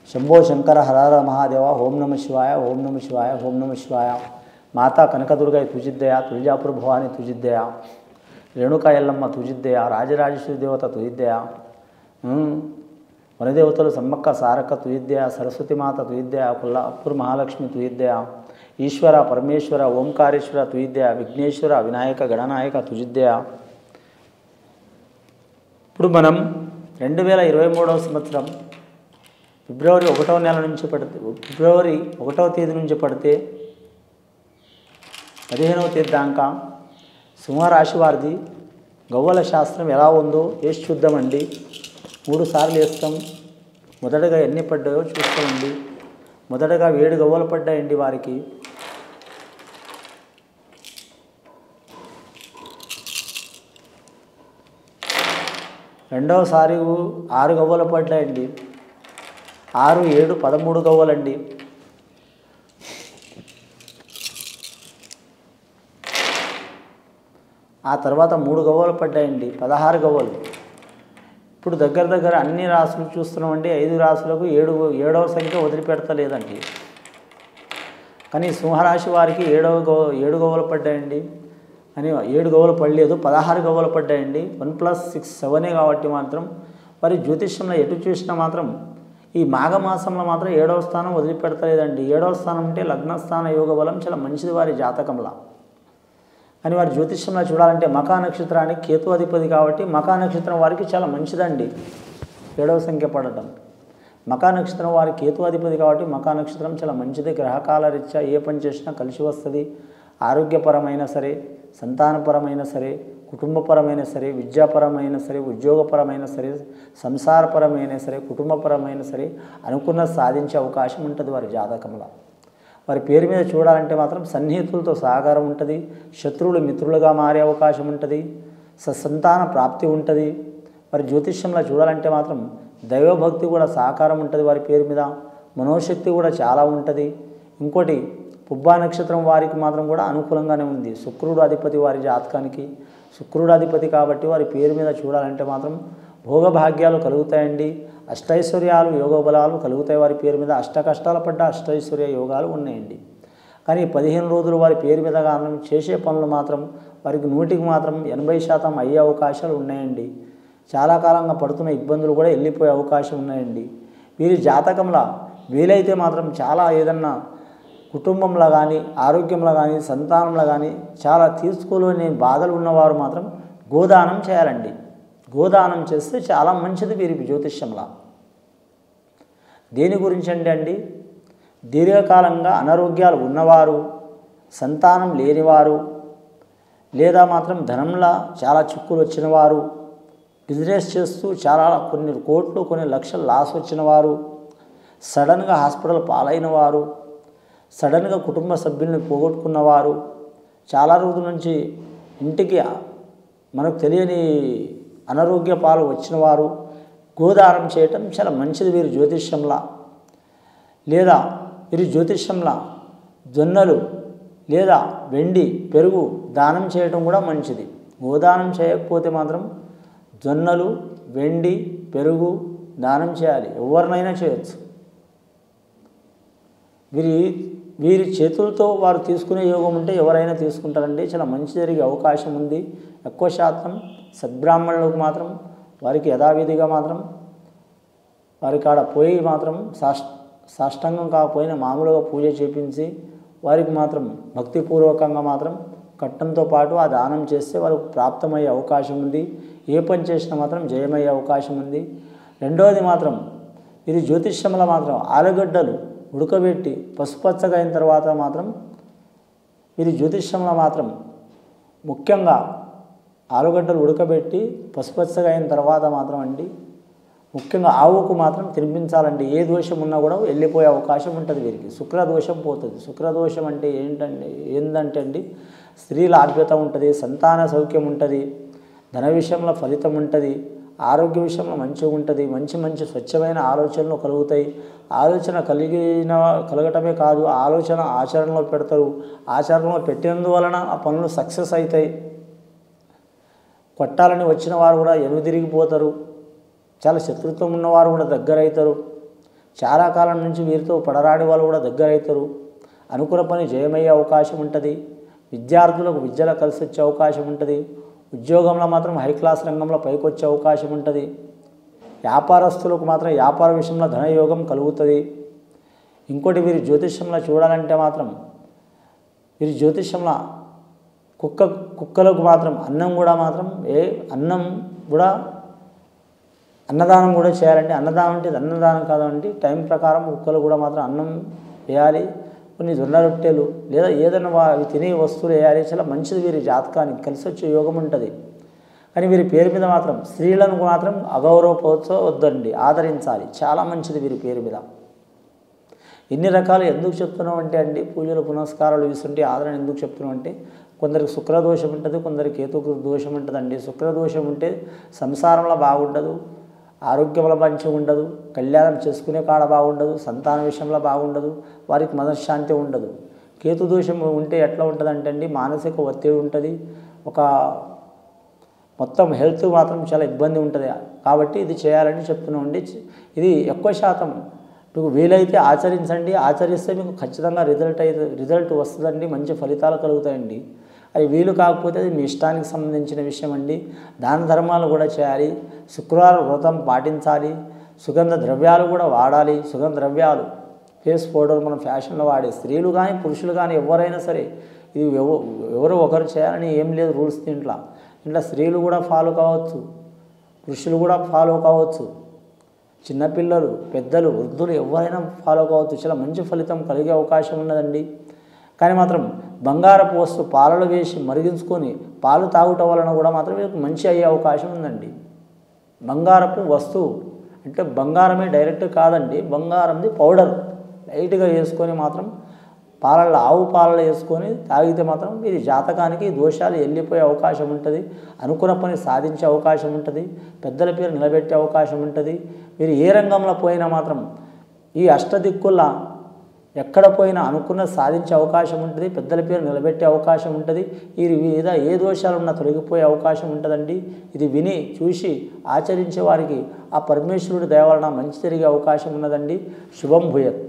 శంభో శంకర హరహర మహాదేవ ఓం నమ శివాయ ఓం నమ శివాయ ఓం నమ శివాయ మాతా కనకదుర్గ తుజిద్దయ తులజాపుర భవాని తుజిద్దయ రేణుకా ఎల్లమ్మ తుజిద్దయ రాజరాజేశ్వరి దేవత తుజిద్దయ ఉమ్, వనదేవతలు సమ్మక్క సారక్క తుయిద్దయ సరస్వతి మాత తుయిద్దయ కొల్లాపూర్ మహాలక్ష్మి తుయిద్దయ ఈశ్వర పరమేశ్వర ఓంకారేశ్వర తుయిద్దయ విఘ్నేశ్వర వినాయక గణనాయక తుజిద్దయ ఇప్పుడు మనం రెండు వేల ఇరవై మూడవ సంవత్సరం ఫిబ్రవరి ఒకటవ నెల నుంచి పడితే ఫిబ్రవరి ఒకటవ తేదీ నుంచి పడితే పదిహేనవ తేదీ దాకా సింహరాశి వారిది గవ్వల శాస్త్రం ఎలా ఉందో వేసి చూద్దామండి మూడు సార్లు వేస్తాం మొదటగా ఎన్ని పడ్డాయో చూస్తామండి మొదటగా ఏడు గవ్వలు పడ్డాయండి వారికి రెండవసారి ఆరు గవ్వలు పడ్డాయండి ఆరు ఏడు పదమూడు గవ్వలండి ఆ తర్వాత మూడు గవ్వలు పడ్డాయండి పదహారు గవ్వలు ఇప్పుడు దగ్గర దగ్గర అన్ని రాసులు చూస్తున్నామండి ఐదు రాసులకు ఏడు ఏడవ సంఖ్య వదిలిపెడతలేదండి కానీ సింహరాశి వారికి ఏడవ గో ఏడు గవ్వలు పడ్డాయండి అని ఏడు గవ్వలు పడలేదు పదహారు గవ్వలు పడ్డాయండి వన్ ప్లస్ సిక్స్ సెవెనే కాబట్టి మాత్రం వారి జ్యోతిష్యంలో ఎటు చూసినా మాత్రం ఈ మాఘమాసంలో మాత్రం ఏడవ స్థానం వదిలిపెడతలేదండి ఏడవ స్థానం అంటే లగ్నస్థాన యోగ బలం చాలా మంచిది వారి జాతకంలో అని వారి జ్యోతిష్యంలో చూడాలంటే మకా నక్షత్రానికి కేతు అధిపతి కాబట్టి మకా నక్షత్రం వారికి చాలా మంచిదండి ఏడవ సంఖ్య పడటం మకా నక్షత్రం వారి కేతు అధిపతి కాబట్టి మకా నక్షత్రం చాలా మంచిది గ్రహకాల రీత్యా ఏ పని చేసినా కలిసి వస్తుంది ఆరోగ్యపరమైన సరే సంతానపరమైన సరే కుటుంబపరమైన సరే విద్యాపరమైన సరే ఉద్యోగపరమైన సరే సంసారపరమైన సరే కుటుంబపరమైన సరే అనుకున్న సాధించే అవకాశం ఉంటుంది వారి జాతకంలో వారి పేరు మీద చూడాలంటే మాత్రం సన్నిహితులతో సహకారం ఉంటుంది శత్రువులు మిత్రులుగా మారే అవకాశం ఉంటుంది సత్సంతాన ప్రాప్తి ఉంటుంది వారి జ్యోతిష్యంలో చూడాలంటే మాత్రం దైవభక్తి కూడా సహకారం ఉంటుంది వారి పేరు మీద మనోశక్తి కూడా చాలా ఉంటుంది ఇంకోటి పుబ్బా నక్షత్రం వారికి మాత్రం కూడా అనుకూలంగానే ఉంది శుక్రుడు అధిపతి వారి జాతకానికి శుక్రుడు అధిపతి కాబట్టి వారి పేరు మీద చూడాలంటే మాత్రం భోగభాగ్యాలు కలుగుతాయండి అష్టైశ్వర్యాలు యోగ బలాలు కలుగుతాయి వారి పేరు మీద అష్ట కష్టాలు పడ్డ అష్టైశ్వర్య యోగాలు ఉన్నాయండి కానీ పదిహేను రోజులు వారి పేరు మీద కారణం చేసే పనులు మాత్రం వారికి నూటికి మాత్రం ఎనభై శాతం అయ్యే అవకాశాలు ఉన్నాయండి చాలా కాలంగా పడుతున్న ఇబ్బందులు కూడా వెళ్ళిపోయే అవకాశం ఉన్నాయండి వీరి జాతకంలో వీలైతే మాత్రం చాలా ఏదన్నా కుటుంబంలో కానీ ఆరోగ్యంలో కానీ సంతానంలో కానీ చాలా తీసుకోలేని బాధలు ఉన్నవారు మాత్రం గోదానం చేయాలండి గోదానం చేస్తే చాలా మంచిది వీరి జ్యోతిష్యంలో దేని గురించి అంటే అండి దీర్ఘకాలంగా అనారోగ్యాలు ఉన్నవారు సంతానం లేనివారు లేదా మాత్రం ధనంలా చాలా చిక్కులు వచ్చిన వారు బిజినెస్ చేస్తూ చాలా కొన్ని కోట్లు కొన్ని లక్షలు లాస్ వచ్చిన వారు సడన్గా హాస్పిటల్ పాలైన వారు సడన్గా కుటుంబ సభ్యుల్ని పోగొట్టుకున్నవారు చాలా రోజుల నుంచి ఇంటికి మనకు తెలియని అనారోగ్య పాలు వచ్చిన వారు గోదానం చేయటం చాలా మంచిది వీరి జ్యోతిష్యంలా లేదా వీరి జ్యోతిష్యంలా జొన్నలు లేదా వెండి పెరుగు దానం చేయటం కూడా మంచిది గోదానం చేయకపోతే మాత్రం జొన్నలు వెండి పెరుగు దానం చేయాలి ఎవరినైనా చేయొచ్చు వీరి వీరి చేతులతో వారు తీసుకునే యోగం ఉంటే ఎవరైనా తీసుకుంటారండి చాలా మంచి జరిగే అవకాశం ఉంది ఎక్కువ శాతం సద్బ్రాహ్మణులకు మాత్రం వారికి యథావిధిగా మాత్రం వారికి ఆడ పోయి మాత్రం సాష్ సాష్టాంగం కాకపోయినా మామూలుగా పూజ చేపించి వారికి మాత్రం భక్తిపూర్వకంగా మాత్రం కట్టంతో పాటు ఆ దానం చేస్తే వారికి ప్రాప్తమయ్యే అవకాశం ఉంది ఏ పని చేసినా మాత్రం జయమయ్యే అవకాశం ఉంది రెండవది మాత్రం ఇది జ్యోతిష్యంలో మాత్రం ఆలుగడ్డలు ఉడకబెట్టి పసుపచ్చగా అయిన తర్వాత మాత్రం ఇది జ్యోతిష్యంలో మాత్రం ముఖ్యంగా ఆలుగడ్డలు ఉడకబెట్టి పసుపచ్చగా అయిన తర్వాత మాత్రం అండి ముఖ్యంగా ఆవుకు మాత్రం తినిపించాలండి ఏ దోషం ఉన్నా కూడా వెళ్ళిపోయే అవకాశం ఉంటుంది వీరికి శుక్రదోషం పోతుంది శుక్రదోషం అంటే ఏంటండి ఏంటంటే అండి స్త్రీల ఆభ్యత ఉంటుంది సంతాన సౌఖ్యం ఉంటుంది ధన విషయంలో ఫలితం ఉంటుంది ఆరోగ్య విషయంలో మంచిగా ఉంటుంది మంచి మంచి స్వచ్ఛమైన ఆలోచనలు కలుగుతాయి ఆలోచన కలిగిన కలగటమే కాదు ఆలోచన ఆచరణలో పెడతారు ఆచరణలో పెట్టినందువలన ఆ పనులు సక్సెస్ అవుతాయి కొట్టాలని వచ్చిన వారు కూడా ఎనుదిరిగిపోతారు చాలా శత్రుత్వం ఉన్నవారు కూడా దగ్గర అవుతారు చాలా కాలం నుంచి వీరితో పడరాడి వాళ్ళు కూడా దగ్గర అవుతారు అనుకున్న పని జయమయ్యే అవకాశం ఉంటుంది విద్యార్థులకు విద్యలో కలిసి వచ్చే అవకాశం ఉంటుంది ఉద్యోగంలో మాత్రం హై క్లాస్ రంగంలో పైకి వచ్చే అవకాశం ఉంటుంది వ్యాపారస్తులకు మాత్రం వ్యాపార విషయంలో ధనయోగం కలుగుతుంది ఇంకోటి వీరి జ్యోతిష్యంలో చూడాలంటే మాత్రం వీరి జ్యోతిష్యంలో కుక్క కుక్కలకు మాత్రం అన్నం కూడా మాత్రం ఏ అన్నం కూడా అన్నదానం కూడా చేయాలండి అన్నదానం అంటే ఇది అన్నదానం కాదండి టైం ప్రకారం కుక్కలు కూడా మాత్రం అన్నం వేయాలి కొన్ని జొన్న రొట్టెలు లేదా ఏదైనా వా- అవి తినే వస్తువులు వేయాలి చాలా మంచిది వీరి జాతకానికి కలిసి వచ్చే యోగం ఉంటుంది కానీ వీరి పేరు మీద మాత్రం స్త్రీలను మాత్రం అగౌరవపోవచ్చో వద్దండి ఆదరించాలి చాలా మంచిది వీరి పేరు మీద ఎన్ని రకాలు ఎందుకు చెప్తున్నాం అంటే అండి పూజలు పునస్కారాలు ఇస్తుంటే ఆదరణ ఎందుకు చెప్తున్నాం అంటే కొందరికి శుక్రదోషం ఉంటుంది కొందరికి కేతు దోషం ఉంటుందండి శుక్రదోషం ఉంటే సంసారంలో బాగుండదు ఆరోగ్యంలో మంచిగా ఉండదు కళ్యాణం చేసుకునే కాడ బాగుండదు సంతాన విషయంలో బాగుండదు వారికి మనశ్శాంతి ఉండదు కేతు దోషం ఉంటే ఎట్లా ఉంటుంది అంటే అండి మానసిక ఒత్తిడి ఉంటుంది ఒక మొత్తం హెల్త్ మాత్రం చాలా ఇబ్బంది ఉంటుంది కాబట్టి ఇది చేయాలని చెప్తున్నామండి ఇది ఎక్కువ శాతం మీకు వీలైతే ఆచరించండి ఆచరిస్తే మీకు ఖచ్చితంగా రిజల్ట్ అయితే రిజల్ట్ వస్తుందండి మంచి ఫలితాలు కలుగుతాయండి అది వీలు కాకపోతే అది మీ ఇష్టానికి సంబంధించిన విషయం అండి దాన ధర్మాలు కూడా చేయాలి శుక్రవారం వ్రతం పాటించాలి సుగంధ ద్రవ్యాలు కూడా వాడాలి సుగంధ ద్రవ్యాలు ఫేస్ పౌడర్ మనం ఫ్యాషన్లో వాడే స్త్రీలు కానీ పురుషులు కానీ ఎవరైనా సరే ఇది ఎవ- ఎవరో ఒకరు చేయాలని ఏం లేదు రూల్స్ దీంట్లో ఇంట్లో స్త్రీలు కూడా ఫాలో కావచ్చు పురుషులు కూడా ఫాలో కావచ్చు చిన్నపిల్లలు పెద్దలు వృద్ధులు ఎవరైనా ఫాలో కావచ్చు చాలా మంచి ఫలితం కలిగే అవకాశం ఉన్నదండి కానీ మాత్రం బంగారపు వస్తువు పాలలో వేసి మరిగించుకొని పాలు తాగుట వలన కూడా మాత్రం మీకు మంచి అయ్యే అవకాశం ఉందండి బంగారపు వస్తువు అంటే బంగారమే డైరెక్ట్ కాదండి బంగారంది పౌడర్ లైట్గా వేసుకొని మాత్రం పాలల్లో ఆవు పాలలో వేసుకొని తాగితే మాత్రం ఇది జాతకానికి దోషాలు వెళ్ళిపోయే అవకాశం ఉంటుంది అనుకున్న పని సాధించే అవకాశం ఉంటుంది పెద్దల పేరు నిలబెట్టే అవకాశం ఉంటుంది మీరు ఏ రంగంలో పోయినా మాత్రం ఈ అష్టదిక్కుల ఎక్కడ పోయినా అనుకున్న సాధించే అవకాశం ఉంటుంది పెద్దల పేరు నిలబెట్టే అవకాశం ఉంటుంది ఈ మీద ఏ దోషాలు ఉన్నా తొలగిపోయే అవకాశం ఉంటుందండి ఇది విని చూసి ఆచరించే వారికి ఆ పరమేశ్వరుడి దయ వలన మంచి జరిగే అవకాశం ఉన్నదండి శుభం భూయత్